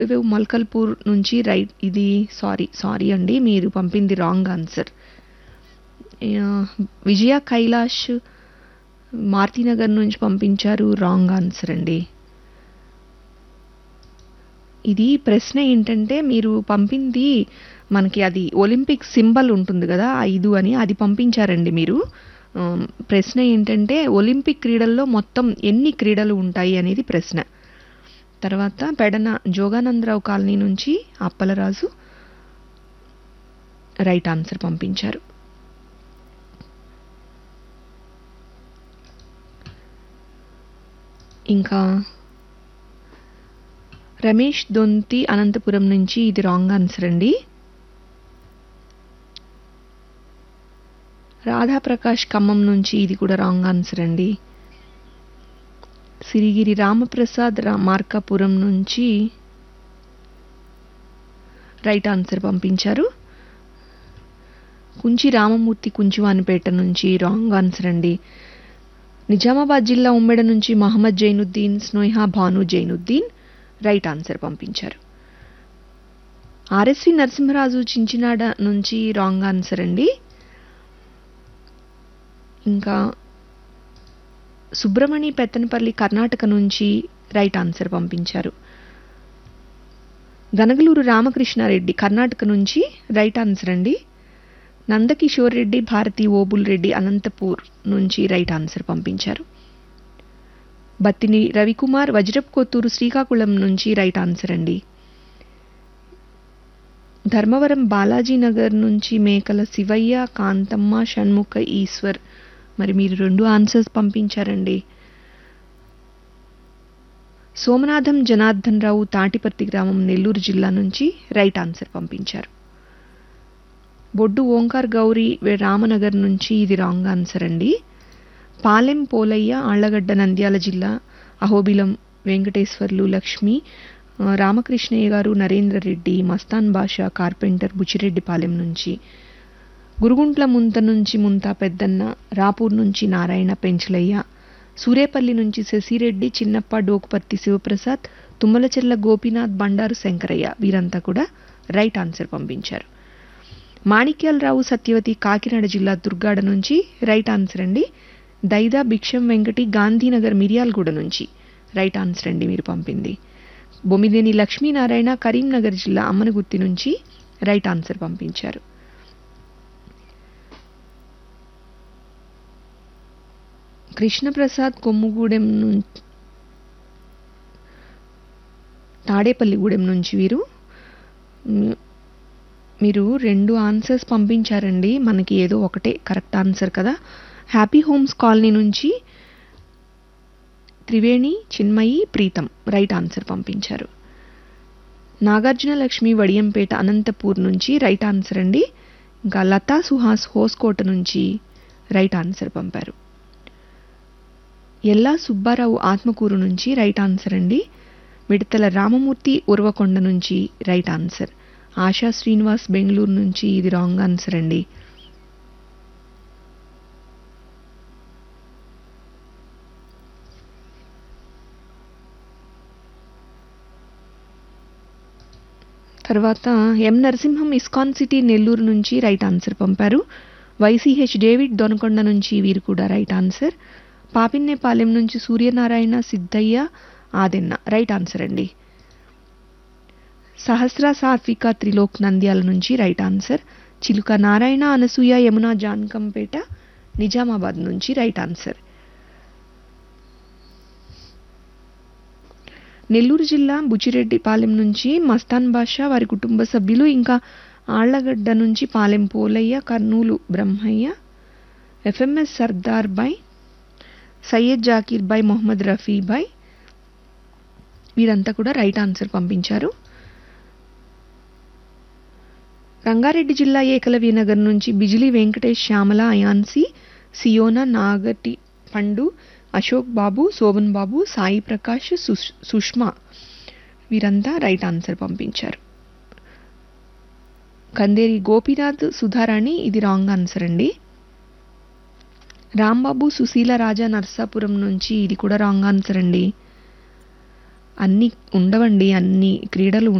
మల్కల్పూర్ నుంచి రైట్ ఇది sorry sorry అండి మీరు పంపింది రాంగ్ ఆన్సర్ విజయ కైలాష్ మారుతినగర్ నుంచి పంపించారు రాంగ్ ఆన్సర్ అండి ఇది ప్రశ్న ఏంటంటే మీరు పంపింది మనకి అది ఒలింపిక్ సింబల్ ఉంటుంది కదా ఐదు అని అది పంపించారండి మీరు ఆ, ప్రశ్న ఏంటంటే ఒలింపిక్ క్రీడల్లో మొత్తం ఎన్ని క్రీడలు ఉంటాయి అనేది ప్రశ్న తర్వాత పెడన జోగానందరావు కాలనీ నుంచి అప్పలరాజు రైట్ ఆన్సర్ పంపించారు ఇంకా రమేష్ దొంతి అనంతపురం నుంచి ఇది రాంగ్ ఆన్సర్ అండి రాధాప్రకాష్ ఖమ్మం నుంచి ఇది కూడా రాంగ్ ఆన్సర్ అండి సిరిగిరి రామప్రసాద్ రా మార్కాపురం నుంచి రైట్ ఆన్సర్ పంపించారు కుంచి రామమూర్తి కుంచివానిపేట నుంచి రాంగ్ ఆన్సర్ అండి నిజామాబాద్ జిల్లా ఉమ్మెడ నుంచి మహమ్మద్ జైనుద్దీన్ స్నోహా భాను జైనుద్దీన్ రైట్ ఆన్సర్ పంపించారు ఆర్ఎస్వి నరసింహరాజు చించినాడ నుంచి రాంగ్ ఆన్సర్ అండి ఇంకా సుబ్రమణి పెత్తనపల్లి కర్ణాటక నుంచి రైట్ ఆన్సర్ పంపించారు గనగలూరు రామకృష్ణారెడ్డి కర్ణాటక నుంచి రైట్ ఆన్సర్ అండి నందకిషోర్ రెడ్డి భారతి ఓబుల్ రెడ్డి అనంతపూర్ నుంచి రైట్ ఆన్సర్ పంపించారు బత్తిని రవికుమార్ వజ్రప్ కొత్తూరు శ్రీకాకుళం నుంచి రైట్ ఆన్సర్ అండి ధర్మవరం బాలాజీ నగర్ నుంచి మేకల శివయ్య కాంతమ్మ షణ్ముఖ ఈశ్వర్ మరి మీరు రెండు ఆన్సర్స్ పంపించారండి సోమనాథం జనార్దన్ రావు తాటిపర్తి గ్రామం నెల్లూరు జిల్లా నుంచి రైట్ ఆన్సర్ పంపించారు బొడ్డు ఓంకార్ గౌరీ వే- రామనగర్ నుంచి ఇది రాంగ్ ఆన్సర్ అండి పాలెం పోలయ్య ఆళ్లగడ్డ నంద్యాల జిల్లా అహోబిలం వెంకటేశ్వర్లు లక్ష్మి ఆ, రామకృష్ణయ్య గారు నరేంద్ర రెడ్డి మస్తాన్ బాషా కార్పెంటర్ బుచ్చిరెడ్డిపాలెం నుంచి గురుగుంట్ల ముంత నుంచి ముంత పెద్దన్న రాపూర్ నుంచి నారాయణ పెంచలయ్య సూరేపల్లి నుంచి శశిరెడ్డి చిన్నప్ప డోకుపర్తి శివప్రసాద్ తుమ్మలచెల్ల గోపీనాథ్ బండారు శంకరయ్య వీరంతా కూడా రైట్ ఆన్సర్ పంపించారు మాణిక్యాలరావు సత్యవతి కాకినాడ జిల్లా దుర్గాడ నుంచి రైట్ ఆన్సర్ అండి దైదా భిక్షం వెంకటి గాంధీనగర్ మిర్యాలగూడ నుంచి రైట్ ఆన్సర్ అండి మీరు పంపింది బొమ్మిదేని లక్ష్మీనారాయణ కరీంనగర్ జిల్లా అమ్మనగుత్తి నుంచి రైట్ ఆన్సర్ పంపించారు కృష్ణప్రసాద్ కొమ్ముగూడెం నుంచి తాడేపల్లిగూడెం నుంచి వీరు మ్, మీరు రెండు ఆన్సర్స్ పంపించారండి మనకి ఏదో ఒకటే కరెక్ట్ ఆన్సర్ కదా హ్యాపీ హోమ్స్ కాలనీ నుంచి త్రివేణి చిన్మయి ప్రీతం రైట్ ఆన్సర్ పంపించారు నాగార్జున లక్ష్మి వడియంపేట అనంతపూర్ నుంచి రైట్ ఆన్సర్ అండి ఇంకా లతా సుహాస్ హోస్కోట నుంచి రైట్ ఆన్సర్ పంపారు ఎల్లా సుబ్బారావు ఆత్మకూరు నుంచి రైట్ ఆన్సర్ అండి మిడతల రామమూర్తి ఉర్వకొండ నుంచి రైట్ ఆన్సర్ ఆశా శ్రీనివాస్ బెంగళూరు నుంచి ఇది రాంగ్ ఆన్సర్ అండి తర్వాత M Narasimham ISKCON city Nellore నుంచి రైట్ ఆన్సర్ పంపారు వైసీహెచ్ డేవిడ్ దొనకొండ నుంచి వీరు కూడా రైట్ ఆన్సర్ పాపిన్నేపాలెం నుంచి సూర్యనారాయణ సిద్ధయ్య ఆదెన్న రైట్ ఆన్సర్ అండి సహస్ర సాత్విక త్రిలోక్ నంద్యాల నుంచి రైట్ ఆన్సర్ చిలుక నారాయణ అనసూయ యమున జాన్కంపేట నిజామాబాద్ నుంచి రైట్ ఆన్సర్ నెల్లూరు జిల్లా బుచ్చిరెడ్డిపాలెం నుంచి మస్తాన్ బాషా వారి కుటుంబ సభ్యులు ఇంకా ఆళ్లగడ్డ నుంచి పాలెం పోలయ్య కర్నూలు బ్రహ్మయ్య ఎఫ్ఎంఎస్ సర్దార్ బాయ్ సయ్యద్ జాకీర్ బాయ్ మొహమ్మద్ రఫీ బాయ్ వీరంతా కూడా రైట్ ఆన్సర్ పంపించారు రంగారెడ్డి జిల్లా ఏకలవ్య నగర్ నుంచి బిజిలి వెంకటేష్ శ్యామల అయాన్సి సియోనా నాగటి పండు అశోక్ బాబు శోభన్ బాబు సాయి ప్రకాష్ సుష్- సుష్మా వీరంతా రైట్ ఆన్సర్ పంపించారు కందేరి గోపీనాథ్ సుధారాణి ఇది రాంగ్ ఆన్సర్ అండి రాంబాబు సుశీల రాజా నర్సాపురం నుంచి ఇది కూడా రాంగ్ ఆన్సర్ అండి అన్ని ఉండవండి అన్ని క్రీడలు